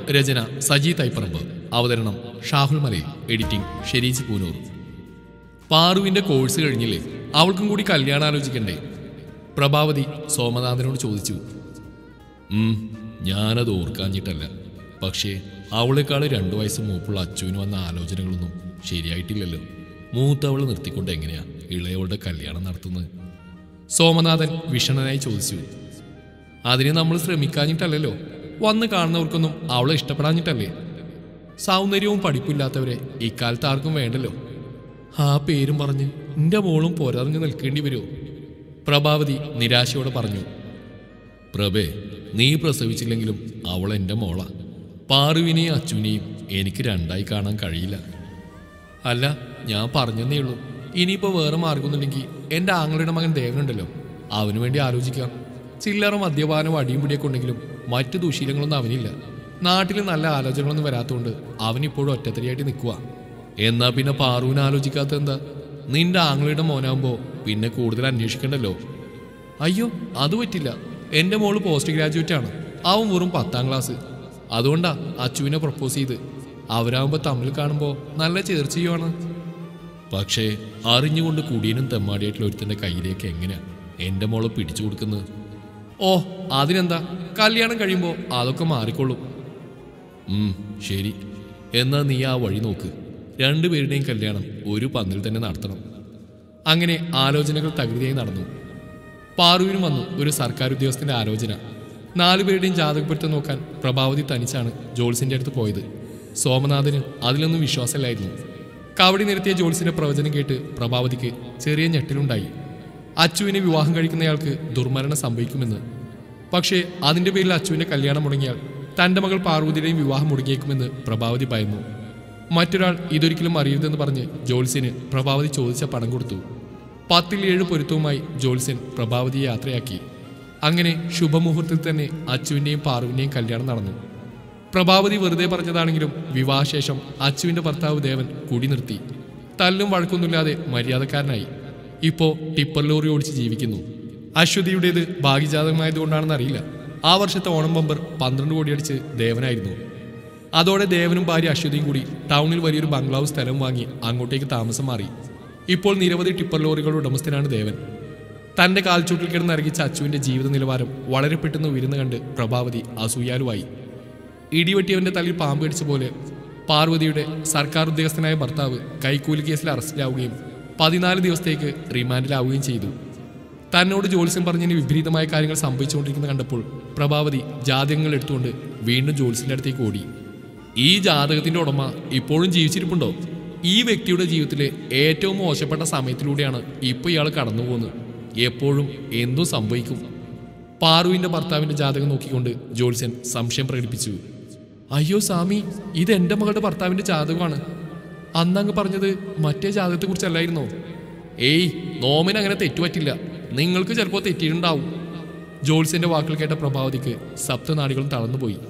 രചന സജി തൈപ്പറമ്പ് അവതരണം ഷാഹുൽ മലയിൽ എഡിറ്റിംഗ് ഷെരീജ് പൂനൂർ പാറുവിന്റെ കോഴ്സ് കഴിഞ്ഞില്ലേ അവൾക്കും കൂടി കല്യാണം ആലോചിക്കണ്ടേ പ്രഭാവതി സോമനാഥനോട് ചോദിച്ചു ഉം, ഞാനത് ഓർക്കാഞ്ഞിട്ടല്ല പക്ഷേ അവളെക്കാൾ രണ്ടു വയസ്സ് മൂപ്പുള്ള അച്ചുവിന് വന്ന ആലോചനകളൊന്നും ശരിയായിട്ടില്ലല്ലോ മൂത്തവളെ നിർത്തിക്കൊണ്ട് എങ്ങനെയാ ഇളയവളുടെ കല്യാണം നടത്തുന്നത് സോമനാഥൻ വിഷണനായി ചോദിച്ചു അതിന് നമ്മൾ ശ്രമിക്കാഞ്ഞിട്ടല്ലല്ലോ വന്ന് കാണുന്നവർക്കൊന്നും അവളെ ഇഷ്ടപ്പെടാഞ്ഞിട്ടല്ലേ സൗന്ദര്യവും പഠിപ്പില്ലാത്തവരെ ഇക്കാലത്ത് ആർക്കും വേണ്ടല്ലോ ആ പേരും പറഞ്ഞ് നിന്റെ മോളും പോരറിഞ്ഞ് നിൽക്കേണ്ടി വരുമോ പ്രഭാവതി നിരാശയോടെ പറഞ്ഞു പ്രഭേ നീ പ്രസവിച്ചില്ലെങ്കിലും അവൾ എൻ്റെ മോളാ പാറുവിനെയും അച്ചുവിനെയും എനിക്ക് രണ്ടായി കാണാൻ കഴിയില്ല അല്ല ഞാൻ പറഞ്ഞതേ ഉള്ളൂ ഇനിയിപ്പോൾ വേറെ മാർഗമൊന്നുമില്ലെങ്കിൽ എൻ്റെ ആങ്ങളുടെ മകൻ ദേവനുണ്ടല്ലോ അവന് വേണ്ടി ആലോചിക്കാം ചില്ലറ മദ്യപാനം അടിയും പിടിയൊക്കെ ഉണ്ടെങ്കിലും മറ്റു ദുശീലങ്ങളൊന്നും അവനില്ല നാട്ടിൽ നല്ല ആലോചനകളൊന്നും വരാത്തതുകൊണ്ട് അവനിപ്പോഴും ഒറ്റത്തരിയായിട്ട് നിൽക്കുക എന്നാ പിന്നെ പാറുവിനെ ആലോചിക്കാത്ത എന്താ നിന്റെ ആങ്ങളുടെ മോനാകുമ്പോൾ പിന്നെ കൂടുതൽ അന്വേഷിക്കണ്ടല്ലോ അയ്യോ അത് പറ്റില്ല എൻ്റെ മോള് പോസ്റ്റ് ഗ്രാജുവേറ്റ് ആണ് അവൻ വെറും പത്താം ക്ലാസ് അതുകൊണ്ടാ അച്ചുവിനെ പ്രപ്പോസ് ചെയ്ത് അവരാകുമ്പോൾ തമ്മിൽ കാണുമ്പോൾ നല്ല ചേർച്ചയുമാണ് പക്ഷേ അറിഞ്ഞുകൊണ്ട് കുടിയനും തെമ്മാടിയായിട്ടുള്ള ഒരുത്തൻ്റെ കയ്യിലേക്ക് എങ്ങനെയാ എൻ്റെ മോളെ പിടിച്ചു കൊടുക്കുന്നത് ഓ അതിനെന്താ കല്യാണം കഴിയുമ്പോൾ അതൊക്കെ മാറിക്കൊള്ളും ഉം, ശരി എന്നാ നീ ആ വഴി നോക്ക് രണ്ടുപേരുടെയും കല്യാണം ഒരു പന്നിൽ തന്നെ നടത്തണം അങ്ങനെ ആലോചനകൾ തകൃതിയായി നടന്നു പാറുവിനും വന്നു ഒരു സർക്കാർ ഉദ്യോഗസ്ഥന്റെ ആലോചന നാലുപേരുടെയും ജാതകപ്പൊരുത്തം നോക്കാൻ പ്രഭാവതി തനിച്ചാണ് ജോൾസിന്റെ അടുത്ത് പോയത് സോമനാഥന് അതിലൊന്നും വിശ്വാസമില്ലായിരുന്നു കവടി നിരത്തിയ ജോൾസിന്റെ പ്രവചനം കേട്ട് പ്രഭാവതിക്ക് ചെറിയ ഞെട്ടിലുണ്ടായി അച്ചുവിനെ വിവാഹം കഴിക്കുന്നയാൾക്ക് ദുർമരണം സംഭവിക്കുമെന്ന് പക്ഷേ അതിന്റെ പേരിൽ അച്ചുവിന്റെ കല്യാണം മുടങ്ങിയാൽ തന്റെ മകൾ പാർവതിയുടെയും വിവാഹം മുടങ്ങിയേക്കുമെന്ന് പ്രഭാവതി ഭയന്നു മറ്റൊരാൾ ഇതൊരിക്കലും അറിയരുതെന്ന് പറഞ്ഞ് ജോത്സ്യന് പ്രഭാവതി ചോദിച്ച പണം കൊടുത്തു പത്തിൽ ഏഴ് പൊരുത്തവുമായി ജോത്സ്യൻ പ്രഭാവതിയെ യാത്രയാക്കി അങ്ങനെ ശുഭമുഹൂർത്തത്തിൽ തന്നെ അച്ചുവിന്റെയും പാറുവിന്റെയും കല്യാണം നടന്നു പ്രഭാവതി വെറുതെ പറഞ്ഞതാണെങ്കിലും വിവാഹശേഷം അച്ചുവിന്റെ ഭർത്താവ് ദേവൻ കുടി നിർത്തി തല്ലും വഴക്കൊന്നുമില്ലാതെ മര്യാദക്കാരനായി ഇപ്പോ ടിപ്പർ ലോറി ഓടിച്ച് ജീവിക്കുന്നു അശ്വതിയുടേത് ഭാഗ്യജാതകമായതുകൊണ്ടാണെന്ന് അറിയില്ല ആ വർഷത്തെ ഓണം ബമ്പർ പന്ത്രണ്ട് കോടി അടിച്ച് ദേവനായിരുന്നു അതോടെ ദേവനും ഭാര്യ അശ്വതിയും കൂടി ടൗണിൽ വലിയൊരു ബംഗ്ലാവ് സ്ഥലം വാങ്ങി അങ്ങോട്ടേക്ക് താമസം മാറി ഇപ്പോൾ നിരവധി ടിപ്പർ ലോറികളുടെ ഉടമസ്ഥനാണ് ദേവൻ തന്റെ കാൽച്ചൂട്ടിൽ കിടന്ന് ഇറങ്ങിച്ച അച്ചുവിന്റെ ജീവിത നിലവാരം വളരെ പെട്ടെന്ന് ഉയരുന്ന കണ്ട് പ്രഭാവതി അസൂയാലുവായി ഇടിവെട്ടിയവന്റെ തലയിൽ പാമ്പ് കടിച്ച പോലെ പാർവതിയുടെ സർക്കാർ ഉദ്യോഗസ്ഥനായ ഭർത്താവ് കൈക്കൂലി കേസിൽ അറസ്റ്റിലാവുകയും പതിനാല് ദിവസത്തേക്ക് റിമാൻഡിലാവുകയും ചെയ്തു തന്നോട് ജോത്സ്യം പറഞ്ഞതിന് വിപരീതമായ കാര്യങ്ങൾ സംഭവിച്ചുകൊണ്ടിരിക്കുന്ന കണ്ടപ്പോൾ പ്രഭാവതി ജാതകങ്ങൾ എടുത്തുകൊണ്ട് വീണ്ടും ജോത്സ്യന്റെ അടുത്തേക്ക് ഓടി ഈ ജാതകത്തിന്റെ ഉടമ ഇപ്പോഴും ജീവിച്ചിരിപ്പുണ്ടോ ഈ വ്യക്തിയുടെ ജീവിതത്തിലെ ഏറ്റവും മോശപ്പെട്ട സമയത്തിലൂടെയാണ് ഇപ്പോൾ ഇയാൾ കടന്നു പോകുന്നത് എപ്പോഴും എന്തും സംഭവിക്കും പാറുവിന്റെ ഭർത്താവിന്റെ ജാതകം നോക്കിക്കൊണ്ട് ജോത്സ്യൻ സംശയം പ്രകടിപ്പിച്ചു അയ്യോ സ്വാമി ഇത് എന്റെ മകളുടെ ഭർത്താവിന്റെ ജാതകമാണ് അന്നങ്ങ് പറഞ്ഞത് മറ്റേ ജാതകത്തെ കുറിച്ചല്ലായിരുന്നോ ഏയ് നോമിന് അങ്ങനെ തെറ്റുപറ്റില്ല നിങ്ങൾക്ക് ചിലപ്പോൾ തെറ്റിയിട്ടുണ്ടാവും ജോത്സ്യന്റെ വാക്കുകൾ കേട്ട പ്രഭാവതിക്ക് സപ്തനാടികളും തളർന്നുപോയി